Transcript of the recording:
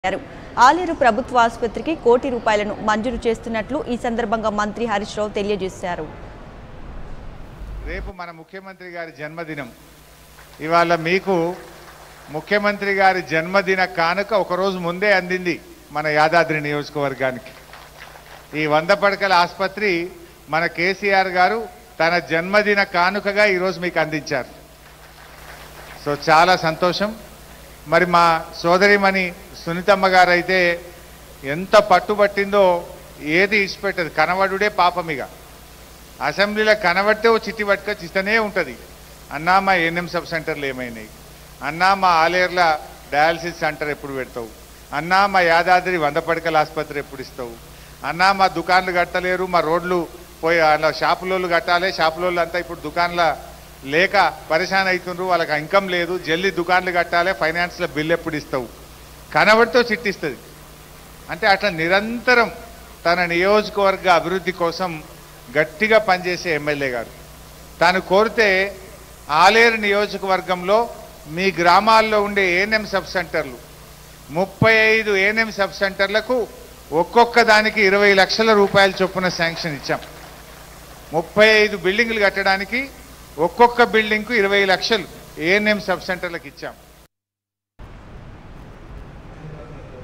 చేశారు ఆలేరు ప్రభుత్వ ఆసుపత్రికి కోటి రూపాయలను మంజూరు చేస్తున్నట్లు ఈ సందర్భంగా మంత్రి హరీష్ రావు తెలియజేశారు రేపు మన ముఖ్యమంత్రి గారి జన్మదినం ఇవాళ మీకు ముఖ్యమంత్రి గారి జన్మదిన కానుక ఒకరోజు ముందే అందింది మన యాదాద్రి నియోజకవర్గానికి ఈ వంద పడకల ఆసుపత్రి మన కేసీఆర్ గారు తన జన్మదిన కానుకగా ఈరోజు మీకు అందించారు సో చాలా సంతోషం మరి మా సోదరిమణి సునీతమ్మ గారు అయితే ఎంత పట్టుబట్టిందో ఏది ఇచ్చిపెట్టదు కనబడుడే పాపమిగా అసెంబ్లీలో కనబడితే ఓ చిట్టి పట్టుకొచ్చి ఇస్తూనే ఉంటుంది అన్నా మా ఎన్ఎం సబ్ సెంటర్లు ఏమైనాయి అన్నా మా ఆలేర్ల డయాలసిస్ సెంటర్ ఎప్పుడు పెడతావు అన్నా మా యాదాద్రి వంద పడకల ఆసుపత్రి ఎప్పుడు ఇస్తావు అన్నా మా దుకాన్లు కట్టలేరు మా రోడ్లు పోయి అలా షాపులోళ్ళు కట్టాలి షాపులోళ్ళు అంతా ఇప్పుడు దుకాన్ల లేక పరిశాన్ అవుతుండ్రు వాళ్ళకి ఇన్కమ్ లేదు జల్దీ దుకాన్లు కట్టాలి ఫైనాన్స్లో బిల్ ఎప్పుడు ఇస్తావు కనబడితే ఓ చిట్టి ఇస్తుంది అంటే అట్లా నిరంతరం తన నియోజకవర్గ అభివృద్ధి కోసం గట్టిగా పనిచేసే ఎమ్మెల్యే గారు తాను కోరితే ఆలేరు నియోజకవర్గంలో మీ గ్రామాల్లో ఉండే ఏఎన్ఎం సబ్ సెంటర్లు ముప్పై ఐదు ఏఎన్ఎం సబ్ సెంటర్లకు ఒక్కొక్క దానికి ఇరవై లక్షల రూపాయల చొప్పున శాంక్షన్ ఇచ్చాం ముప్పై ఐదు బిల్డింగ్లు కట్టడానికి ఒక్కొక్క బిల్డింగ్కు ఇరవై లక్షలు ఏఎన్ఎం సబ్ సెంటర్లకు ఇచ్చాం